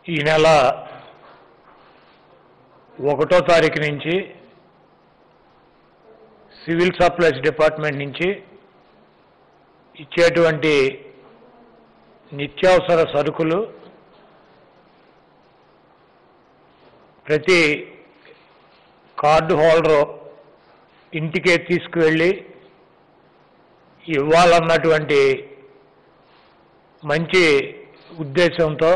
ఈ నెల ఒకటో తారీఖు నుంచి సివిల్ సప్లైస్ డిపార్ట్మెంట్ నుంచి ఇచ్చేటువంటి నిత్యావసర సరుకులు ప్రతి కార్డు హోల్డరు ఇంటికే తీసుకువెళ్ళి ఇవ్వాలన్నటువంటి మంచి ఉద్దేశంతో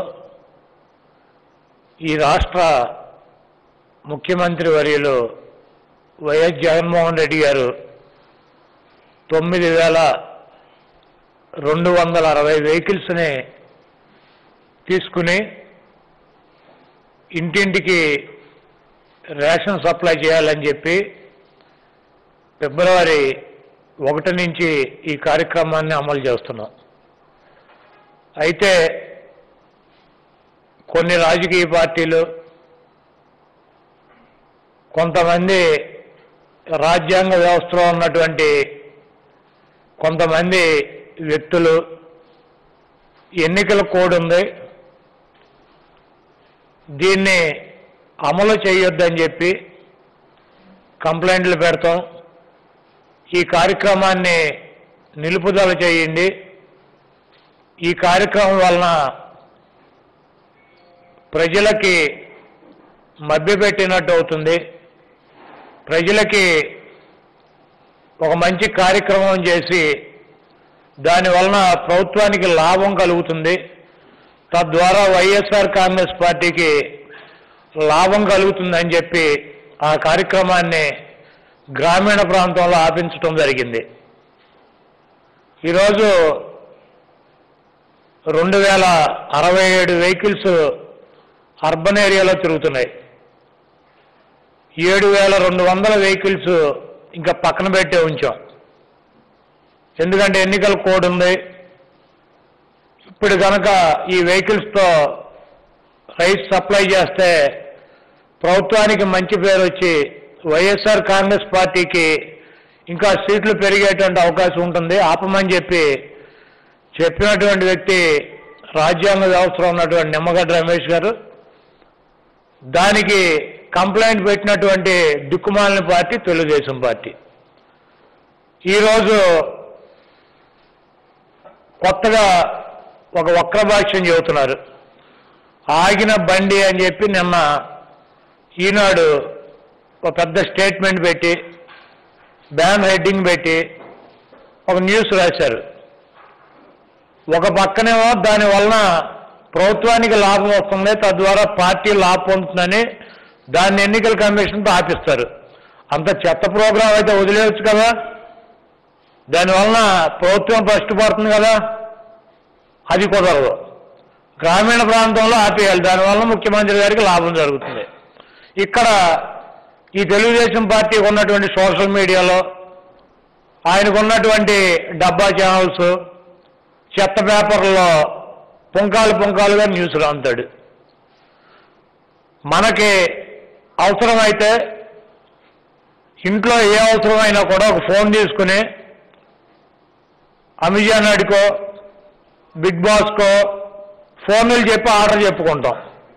ఈ రాష్ట్ర ముఖ్యమంత్రి వర్యులు వైఎస్ జగన్మోహన్ రెడ్డి గారు తొమ్మిది వేల రెండు వందల అరవై వెహికల్స్ని తీసుకుని ఇంటింటికి రేషన్ సప్లై చేయాలని చెప్పి ఫిబ్రవరి ఒకటి నుంచి ఈ కార్యక్రమాన్ని అమలు చేస్తున్నాం అయితే కొన్ని రాజకీయ పార్టీలు కొంతమంది రాజ్యాంగ వ్యవస్థలో ఉన్నటువంటి కొంతమంది వ్యక్తులు ఎన్నికల కోడ్ ఉంది దీన్ని అమలు చేయొద్దని చెప్పి కంప్లైంట్లు పెడతాం ఈ కార్యక్రమాన్ని నిలుపుదల చేయండి ఈ కార్యక్రమం వలన ప్రజలకి మభ్యపెట్టినట్టు అవుతుంది ప్రజలకి ఒక మంచి కార్యక్రమం చేసి దాని వలన ప్రభుత్వానికి లాభం కలుగుతుంది తద్వారా వైఎస్ఆర్ కాంగ్రెస్ పార్టీకి లాభం కలుగుతుందని చెప్పి ఆ కార్యక్రమాన్ని గ్రామీణ ప్రాంతంలో ఆపించడం జరిగింది ఈరోజు రెండు వేల అరవై ఏడు వెహికల్స్ అర్బన్ ఏరియాలో తిరుగుతున్నాయి ఏడు వేల రెండు వందల వెహికల్స్ ఇంకా పక్కన పెట్టే ఉంచాం ఎందుకంటే ఎన్నికల కోడ్ ఉంది ఇప్పుడు కనుక ఈ వెహికల్స్తో రైస్ సప్లై చేస్తే ప్రభుత్వానికి మంచి పేరు వచ్చి వైఎస్ఆర్ కాంగ్రెస్ పార్టీకి ఇంకా సీట్లు పెరిగేటువంటి అవకాశం ఉంటుంది ఆపమని చెప్పి చెప్పినటువంటి వ్యక్తి రాజ్యాంగ వ్యవస్థలో ఉన్నటువంటి నిమ్మగడ్డ రమేష్ గారు దానికి కంప్లైంట్ పెట్టినటువంటి దిక్కుమాలిన పార్టీ తెలుగుదేశం పార్టీ ఈరోజు కొత్తగా ఒక వక్ర భాష్యం చెబుతున్నారు ఆగిన బండి అని చెప్పి నిన్న ఈనాడు ఒక పెద్ద స్టేట్మెంట్ పెట్టి బ్యాన్ హెడ్డింగ్ పెట్టి ఒక న్యూస్ రాశారు ఒక పక్కనేమో దాని వలన ప్రభుత్వానికి లాభం వస్తుంది తద్వారా పార్టీ లాభం పొందుతుందని దాన్ని ఎన్నికల కమిషన్తో ఆపిస్తారు అంత చెత్త ప్రోగ్రాం అయితే వదిలేయచ్చు కదా దానివలన ప్రభుత్వం ఫస్ట్ పడుతుంది కదా అది కుదరదు గ్రామీణ ప్రాంతంలో ఆపేయాలి దానివల్ల ముఖ్యమంత్రి గారికి లాభం జరుగుతుంది ఇక్కడ ఈ తెలుగుదేశం పార్టీకి ఉన్నటువంటి సోషల్ మీడియాలో ఆయనకు ఉన్నటువంటి డబ్బా ఛానల్స్ చెత్త పేపర్లో పుంకాలు పుంకాలుగా న్యూస్ రాంతాడు మనకి అవసరమైతే ఇంట్లో ఏ అవసరమైనా కూడా ఒక ఫోన్ తీసుకుని అమెజాన్ అడికో బిగ్ బాస్కో ఫోన్లు చెప్పి ఆర్డర్ చెప్పుకుంటాం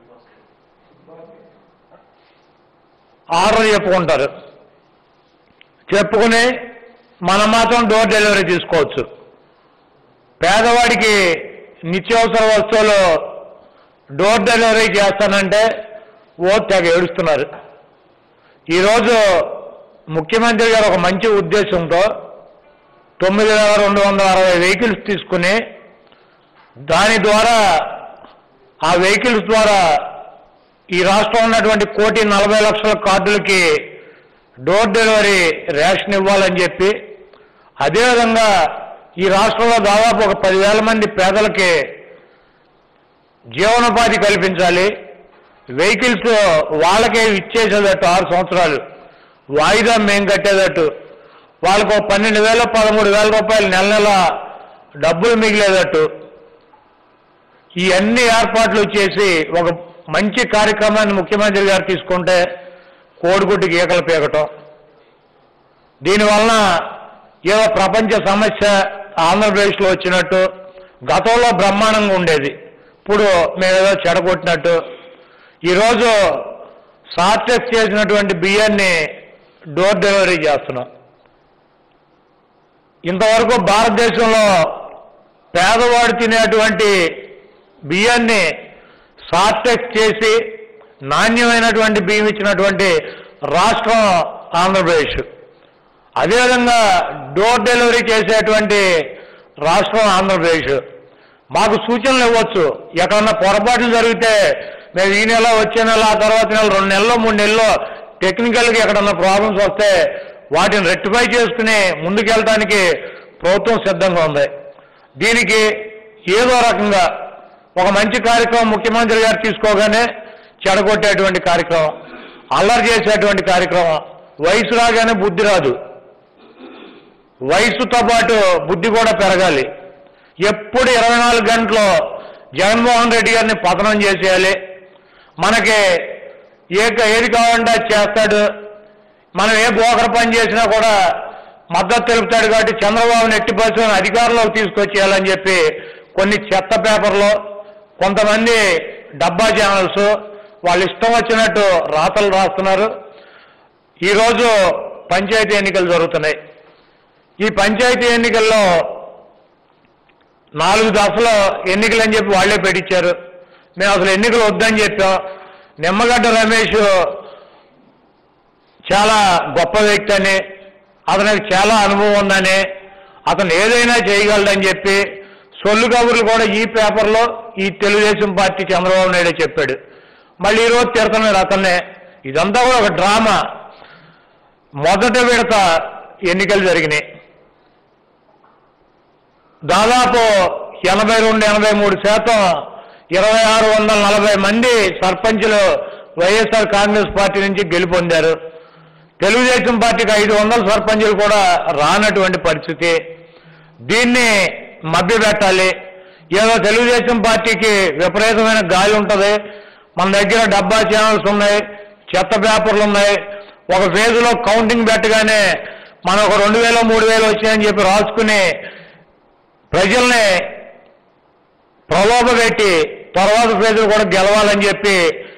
ఆర్డర్ చెప్పుకుంటారు చెప్పుకుని మనం మాత్రం డోర్ డెలివరీ తీసుకోవచ్చు పేదవాడికి నిత్యావసర వస్తువులు డోర్ డెలివరీ చేస్తానంటే ఓ తెగ ఏడుస్తున్నారు ఈరోజు ముఖ్యమంత్రి గారు ఒక మంచి ఉద్దేశంతో తొమ్మిది వేల రెండు వందల అరవై వెహికల్స్ తీసుకుని దాని ద్వారా ఆ వెహికల్స్ ద్వారా ఈ రాష్ట్రం ఉన్నటువంటి కోటి నలభై లక్షల కార్డులకి డోర్ డెలివరీ రేషన్ ఇవ్వాలని చెప్పి అదేవిధంగా ఈ రాష్ట్రంలో దాదాపు ఒక పదివేల మంది పేదలకి జీవనోపాధి కల్పించాలి వెహికల్స్ వాళ్ళకే ఇచ్చేసేటట్టు ఆరు సంవత్సరాలు వాయిదా మేము కట్టేటట్టు వాళ్ళకు ఒక పన్నెండు వేల పదమూడు వేల రూపాయలు నెల నెల డబ్బులు మిగిలేటట్టు ఈ అన్ని ఏర్పాట్లు చేసి ఒక మంచి కార్యక్రమాన్ని ముఖ్యమంత్రి గారు తీసుకుంటే కోడిగుడ్డు గీకలు పీకటం దీనివలన ఏదో ప్రపంచ సమస్య ఆంధ్రప్రదేశ్లో వచ్చినట్టు గతంలో బ్రహ్మాండంగా ఉండేది ఇప్పుడు మేమేదో చెడగొట్టినట్టు ఈరోజు సార్టెక్ చేసినటువంటి బియ్యాన్ని డోర్ డెలివరీ చేస్తున్నాం ఇంతవరకు భారతదేశంలో పేదవాడు తినేటువంటి బియ్యాన్ని సార్టెక్ చేసి నాణ్యమైనటువంటి బియ్యం ఇచ్చినటువంటి రాష్ట్రం ఆంధ్రప్రదేశ్ అదేవిధంగా డోర్ డెలివరీ చేసేటువంటి రాష్ట్రం ఆంధ్రప్రదేశ్ మాకు సూచనలు ఇవ్వచ్చు ఎక్కడన్నా పొరపాట్లు జరిగితే మేము ఈ నెల వచ్చే నెల ఆ తర్వాత నెల రెండు నెలల్లో మూడు నెలల్లో టెక్నికల్గా ఎక్కడన్నా ప్రాబ్లమ్స్ వస్తే వాటిని రెక్టిఫై చేసుకుని ముందుకెళ్ళడానికి ప్రభుత్వం సిద్ధంగా ఉంది దీనికి ఏదో రకంగా ఒక మంచి కార్యక్రమం ముఖ్యమంత్రి గారు తీసుకోగానే చెడగొట్టేటువంటి కార్యక్రమం అల్లరి చేసేటువంటి కార్యక్రమం వయసు రాగానే బుద్ధి రాదు వయసుతో పాటు బుద్ధి కూడా పెరగాలి ఎప్పుడు ఇరవై నాలుగు గంటలు జగన్మోహన్ రెడ్డి గారిని పతనం చేసేయాలి మనకి ఏ ఏది కావాలంటే అది చేస్తాడు మనం ఏ బోకర పని చేసినా కూడా మద్దతు తెలుపుతాడు కాబట్టి చంద్రబాబుని ఎట్టి పరిస్థితులను అధికారంలోకి తీసుకొచ్చేయాలని చెప్పి కొన్ని చెత్త పేపర్లు కొంతమంది డబ్బా ఛానల్స్ వాళ్ళు ఇష్టం వచ్చినట్టు రాతలు రాస్తున్నారు ఈరోజు పంచాయతీ ఎన్నికలు జరుగుతున్నాయి ఈ పంచాయతీ ఎన్నికల్లో నాలుగు దశలో ఎన్నికలు అని చెప్పి వాళ్ళే పెట్టించారు మేము అసలు ఎన్నికలు వద్దని చెప్పాం నిమ్మగడ్డ రమేష్ చాలా గొప్ప వ్యక్తి అని అతనికి చాలా అనుభవం ఉందని అతను ఏదైనా చేయగలడని చెప్పి సొల్లు కబుర్లు కూడా ఈ పేపర్లో ఈ తెలుగుదేశం పార్టీ చంద్రబాబు నాయుడు చెప్పాడు మళ్ళీ ఈరోజు తిడుతున్నారు అతన్నే ఇదంతా కూడా ఒక డ్రామా మొదట విడత ఎన్నికలు జరిగినాయి దాదాపు ఎనభై రెండు ఎనభై మూడు శాతం ఇరవై ఆరు వందల నలభై మంది సర్పంచులు వైఎస్ఆర్ కాంగ్రెస్ పార్టీ నుంచి గెలుపొందారు తెలుగుదేశం పార్టీకి ఐదు వందల సర్పంచులు కూడా రానటువంటి పరిస్థితి దీన్ని మభ్యపెట్టాలి ఏదో తెలుగుదేశం పార్టీకి విపరీతమైన గాలి ఉంటుంది మన దగ్గర డబ్బా ఛానల్స్ ఉన్నాయి చెత్త పేపర్లు ఉన్నాయి ఒక ఫేజ్లో కౌంటింగ్ పెట్టగానే మనం ఒక రెండు వేలు మూడు వేలు వచ్చాయని చెప్పి రాసుకుని ప్రజల్ని ప్రలోభపెట్టి తర్వాత ప్రజలు కూడా గెలవాలని చెప్పి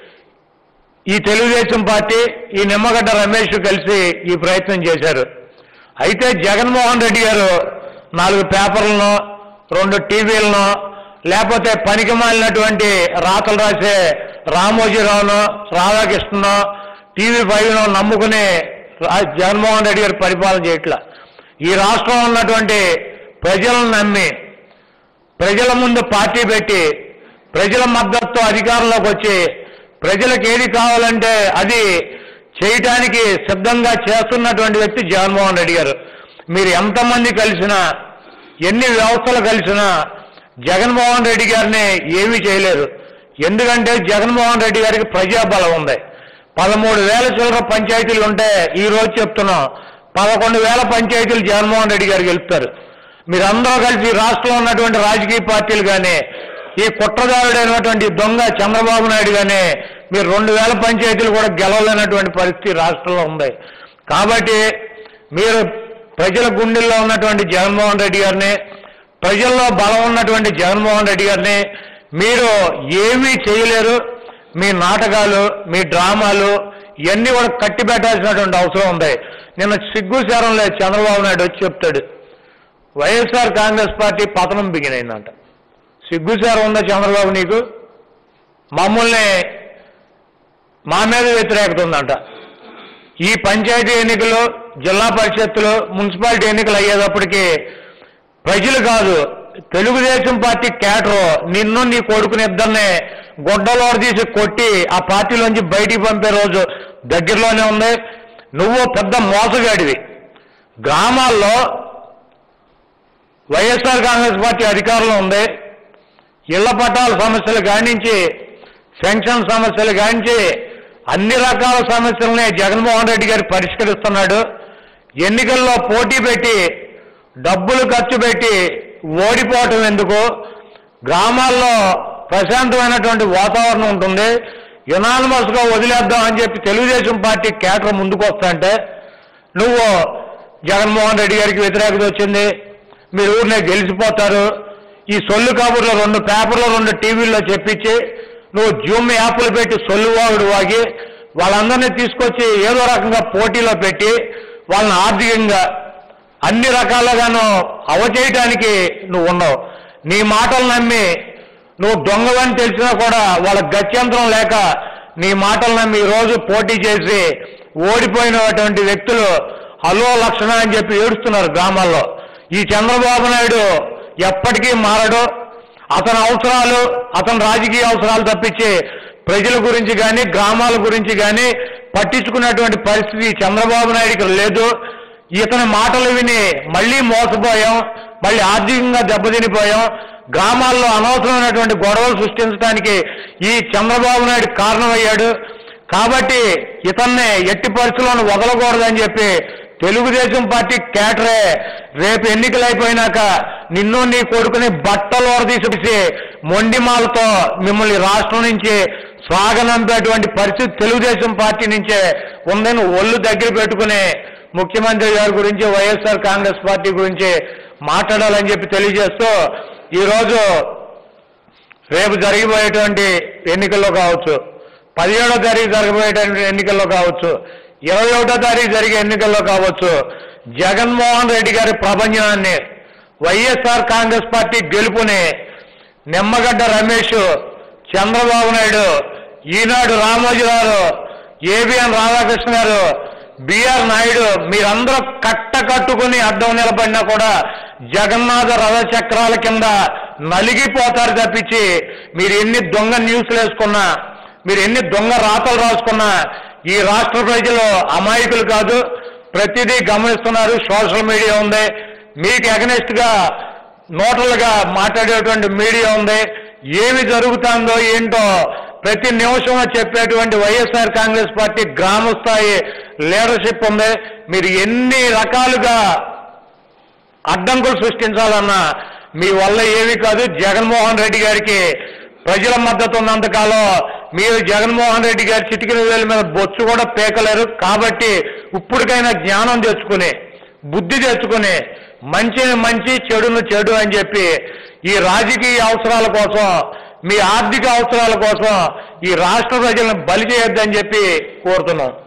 ఈ తెలుగుదేశం పార్టీ ఈ నిమ్మగడ్డ రమేష్ కలిసి ఈ ప్రయత్నం చేశారు అయితే జగన్మోహన్ రెడ్డి గారు నాలుగు పేపర్లను రెండు టీవీలను లేకపోతే పనికి మాలినటువంటి రాతలు రాసే రామోజీరావును రాధాకృష్ణను టీవీ ఫైవ్ను నమ్ముకుని రా- జగన్మోహన్ రెడ్డి గారు పరిపాలన చేయట్లా ఈ రాష్ట్రంలో ఉన్నటువంటి ప్రజలను నమ్మి ప్రజల ముందు పార్టీ పెట్టి ప్రజల మద్దతుతో అధికారంలోకి వచ్చి ప్రజలకు ఏది కావాలంటే అది చేయటానికి సిద్ధంగా చేస్తున్నటువంటి వ్యక్తి జగన్మోహన్ రెడ్డి గారు మీరు ఎంతమంది కలిసినా ఎన్ని వ్యవస్థలు కలిసినా జగన్మోహన్ రెడ్డి గారిని ఏమీ చేయలేరు ఎందుకంటే జగన్మోహన్ రెడ్డి గారికి ప్రజాబలం ఉంది పదమూడు వేల చిల్లర పంచాయతీలు ఉంటే ఈ రోజు చెప్తున్నాం పదకొండు వేల పంచాయతీలు జగన్మోహన్ రెడ్డి గారు గెలుపుతారు మీరందరూ కలిసి ఈ రాష్ట్రంలో ఉన్నటువంటి రాజకీయ పార్టీలు కానీ ఈ కుట్రదారుడైనటువంటి దొంగ చంద్రబాబు నాయుడు కానీ మీరు రెండు వేల పంచాయతీలు కూడా గెలవలేనటువంటి పరిస్థితి రాష్ట్రంలో ఉంది కాబట్టి మీరు ప్రజల గుండెల్లో ఉన్నటువంటి జగన్మోహన్ రెడ్డి గారిని ప్రజల్లో బలం ఉన్నటువంటి జగన్మోహన్ రెడ్డి గారిని మీరు ఏమీ చేయలేరు మీ నాటకాలు మీ డ్రామాలు ఇవన్నీ కూడా కట్టి పెట్టాల్సినటువంటి అవసరం ఉంది నిన్న సిగ్గు శారం లేదు చంద్రబాబు నాయుడు వచ్చి చెప్తాడు వైఎస్ఆర్ కాంగ్రెస్ పార్టీ పతనం బిగినైందంట సిగ్గుసారం ఉందా చంద్రబాబు నీకు మమ్మల్ని మా మీద వ్యతిరేకత ఉందంట ఈ పంచాయతీ ఎన్నికలు జిల్లా పరిషత్తులు మున్సిపాలిటీ ఎన్నికలు అయ్యేటప్పటికి ప్రజలు కాదు తెలుగుదేశం పార్టీ కేటరు నిన్ను నీ కొడుకుని ఇద్దరిని గుడ్డలో తీసి కొట్టి ఆ పార్టీలోంచి బయటికి పంపే రోజు దగ్గరలోనే ఉంది నువ్వు పెద్ద మోసగాడివి గ్రామాల్లో వైఎస్ఆర్ కాంగ్రెస్ పార్టీ అధికారంలో ఉంది ఇళ్ల పట్టాల సమస్యలు కానించి పెన్షన్ సమస్యలు కానించి అన్ని రకాల సమస్యలనే జగన్మోహన్ రెడ్డి గారు పరిష్కరిస్తున్నాడు ఎన్నికల్లో పోటీ పెట్టి డబ్బులు ఖర్చు పెట్టి ఓడిపోవటం ఎందుకు గ్రామాల్లో ప్రశాంతమైనటువంటి వాతావరణం ఉంటుంది యునానిమస్ గా వదిలేద్దాం అని చెప్పి తెలుగుదేశం పార్టీ కేటర్ ముందుకు వస్తుంటే నువ్వు జగన్మోహన్ రెడ్డి గారికి వ్యతిరేకత వచ్చింది మీరు ఊరినే గెలిచిపోతారు ఈ సొల్లు కబుర్లు రెండు పేపర్లు రెండు టీవీల్లో చెప్పించి నువ్వు జూమ్ యాప్లు పెట్టి సొల్లు వాగుడు వాగి వాళ్ళందరినీ తీసుకొచ్చి ఏదో రకంగా పోటీలో పెట్టి వాళ్ళని ఆర్థికంగా అన్ని రకాలుగాను అవచేయటానికి నువ్వు ఉన్నావు నీ మాటలు నమ్మి నువ్వు దొంగవని తెలిసినా కూడా వాళ్ళ గత్యంతరం లేక నీ మాటలు నమ్మి ఈ రోజు పోటీ చేసి ఓడిపోయినటువంటి వ్యక్తులు హలో లక్షణ అని చెప్పి ఏడుస్తున్నారు గ్రామాల్లో ఈ చంద్రబాబు నాయుడు ఎప్పటికీ మారడు అతని అవసరాలు అతని రాజకీయ అవసరాలు తప్పించి ప్రజల గురించి కానీ గ్రామాల గురించి కానీ పట్టించుకున్నటువంటి పరిస్థితి చంద్రబాబు నాయుడికి లేదు ఇతని మాటలు విని మళ్ళీ మోసపోయాం మళ్ళీ ఆర్థికంగా దెబ్బతినిపోయాం గ్రామాల్లో అనవసరమైనటువంటి గొడవలు సృష్టించడానికి ఈ చంద్రబాబు నాయుడు కారణమయ్యాడు కాబట్టి ఇతన్ని ఎట్టి పరిస్థితులను వదలకూడదని చెప్పి తెలుగుదేశం పార్టీ కేటరే రేపు ఎన్నికలు అయిపోయినాక నిన్ను నీ కొడుకుని బట్టలు తీసి మొండిమాలతో మిమ్మల్ని రాష్ట్రం నుంచి సాగనంపేటువంటి పరిస్థితి తెలుగుదేశం పార్టీ నుంచే ఉందని ఒళ్ళు దగ్గర పెట్టుకుని ముఖ్యమంత్రి గారి గురించి వైఎస్ఆర్ కాంగ్రెస్ పార్టీ గురించి మాట్లాడాలని చెప్పి తెలియజేస్తూ ఈరోజు రేపు జరిగిపోయేటువంటి ఎన్నికల్లో కావచ్చు పదిహేడో తారీఖు జరగబోయేటువంటి ఎన్నికల్లో కావచ్చు ఇరవై ఒకటో తారీఖు జరిగే ఎన్నికల్లో కావచ్చు జగన్మోహన్ రెడ్డి గారి ప్రపంచాన్ని వైఎస్ఆర్ కాంగ్రెస్ పార్టీ గెలుపుని నిమ్మగడ్డ రమేష్ చంద్రబాబు నాయుడు ఈనాడు రామోజీ గారు ఏబిఎన్ రాధాకృష్ణ గారు బిఆర్ నాయుడు మీరందరూ కట్ట కట్టుకుని అడ్డం నిలబడినా కూడా జగన్నాథ రథ చక్రాల కింద నలిగిపోతారు తప్పించి మీరు ఎన్ని దొంగ న్యూస్లు వేసుకున్నా మీరు ఎన్ని దొంగ రాతలు రాసుకున్నా ఈ రాష్ట్ర ప్రజలు అమాయకులు కాదు ప్రతిదీ గమనిస్తున్నారు సోషల్ మీడియా ఉంది మీకు అగనెస్ట్ గా నోటలుగా మాట్లాడేటువంటి మీడియా ఉంది ఏమి జరుగుతుందో ఏంటో ప్రతి నిమిషం చెప్పేటువంటి వైఎస్ఆర్ కాంగ్రెస్ పార్టీ గ్రామ స్థాయి లీడర్షిప్ ఉంది మీరు ఎన్ని రకాలుగా అడ్డంకులు సృష్టించాలన్నా మీ వల్ల ఏమీ కాదు జగన్మోహన్ రెడ్డి గారికి ప్రజల మద్దతు ఉన్నంతకాలం మీరు జగన్మోహన్ రెడ్డి గారి చిటికిన వేల మీద బొచ్చు కూడా పేకలేరు కాబట్టి ఇప్పటికైనా జ్ఞానం తెచ్చుకుని బుద్ధి తెచ్చుకుని మంచిని మంచి చెడును చెడు అని చెప్పి ఈ రాజకీయ అవసరాల కోసం మీ ఆర్థిక అవసరాల కోసం ఈ రాష్ట్ర ప్రజలను బలి చేయొద్దని చెప్పి కోరుతున్నాం